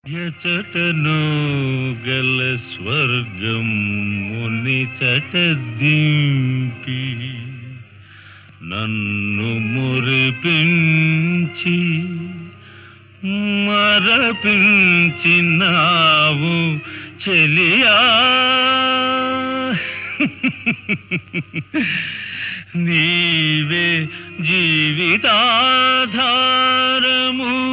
ఎచటను గల స్వర్గం ముని చట దింపి నన్ను మురిపించి మరపించినావు చెలియా నీవే జీవితాధారము